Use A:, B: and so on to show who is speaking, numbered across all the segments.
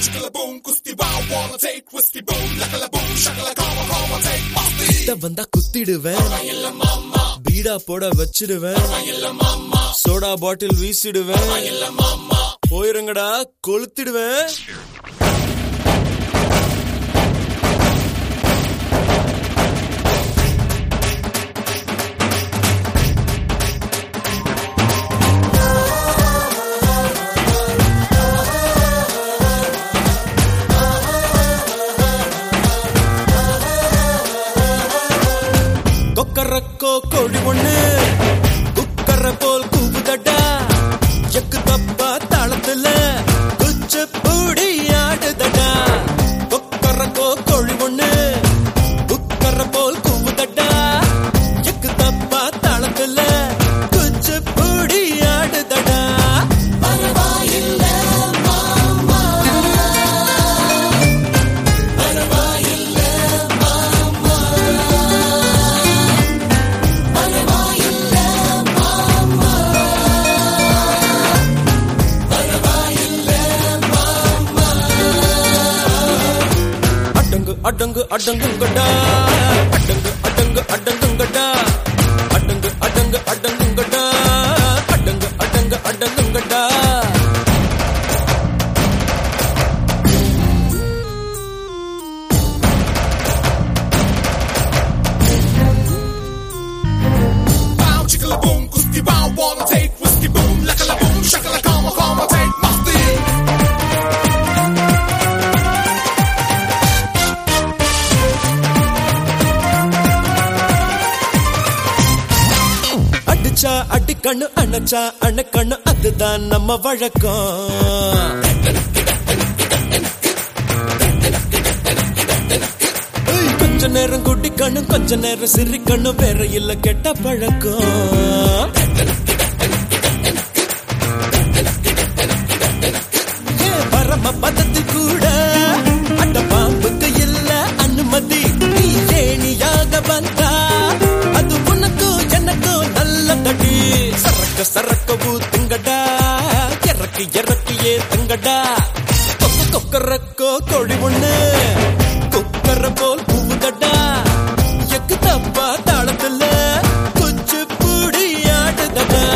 A: கிட்ட வந்தா குத்திடுவேன் பீடா போட வச்சிடுவேன் சோடா பாட்டில் வீசிடுவேன் போயிருங்கடா கொளுத்திடுவேன் கொக்கரக்கோ கோழி ஒண்ணு குக்கர போல் கூவுதடா எக்கு தப்பா தாளத்துல குச்சு பூடி ஆடுதடா கொக்கரக்கோ கோழி ஒண்ணு குக்கர போல் கூவுதடா எக்கு தப்பா தாளத்துல குச்சு பூடி ஆடுதடா அடங்கு அடங்கு அடங்குங்கடா அடங்கு அடங்கு அடங்குங்கடா அடங்கு அடங்கு அடங்குங்கடா அடங்கு அடங்கு அடங்குங்கடா
B: Bow, chicka boom, kusti bow, wanna take whiskey boom, laka la boom, shaka la come, come, take masti.
A: அடிச்சா அடிக்கண்ணு அணைச்சா அணைக்கண்ணு அதுதான் நம்ம வழக்கம் ஏய், கொஞ்ச நேரம் குட்டிக்கணும் கொஞ்ச நேரம் சிரிக்கணும் வேற இல்ல கெட்ட பழக்கம் ஏன் பரம பதத்தில் கூட அந்த பாம்புக்கு இல்ல அனுமதி நீ ஏணியாக வந்தா அது உனக்கும் எனக்கும் நல்ல தடி சரக்க சரக்க ஊத்துங்கடா இறக்கி இறக்கியே தங்கடா கொக்க கொக்கரக்கோ கோழி ஒண்ணு கொக்கர போல் பூவுதடா எக்கு தப்பா தாளத்துல குச்சு பூடி ஆடுதடா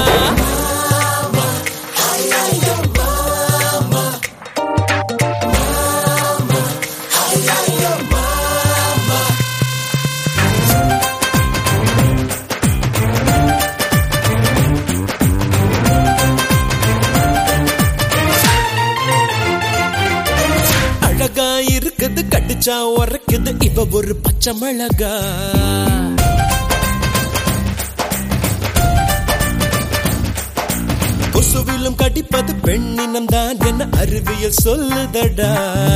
A: அழகா இருக்குது கடிச்சா உரைக்குது இவ ஒரு பச்சை மிளகா கொசுவிலும் கடிப்பது பெண்ணினம் தான் என்ன அறிவியல் சொல்லுதடா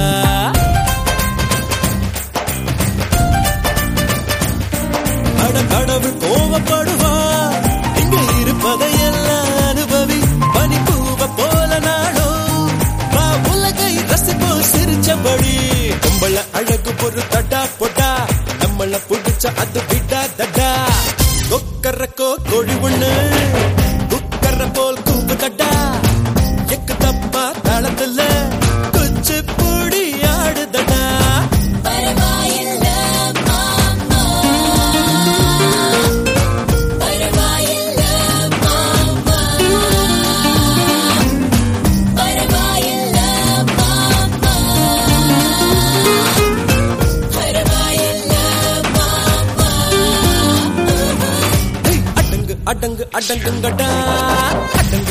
A: அட கடவுள் கோவப்படுவா இங்க இருப்பதையெல்லாம் அனுபவி பனி பூவ போல நாடும் வா உலகை ரசிப்போம் சிரிச்சபடி நம்மள அழகு ஒரு தட்டா போட்டா நம்மள புடிச்ச அது விட்டா தட்டா கொக்கரக்கோ கோழி ஒண்ணு குக்கர போல் கூப்பு தட்டா எக்கு தப்பா தாளத்துல குச்சு பூடி ஆடுதடா
C: பரவாயில்ல மாமா பரவாயில்ல மாமா பரவாயில்ல மாமா பரவாயில்ல மாமா
A: ஏய், அடங்கு அடங்கு அடங்குங்கடா அடங்கு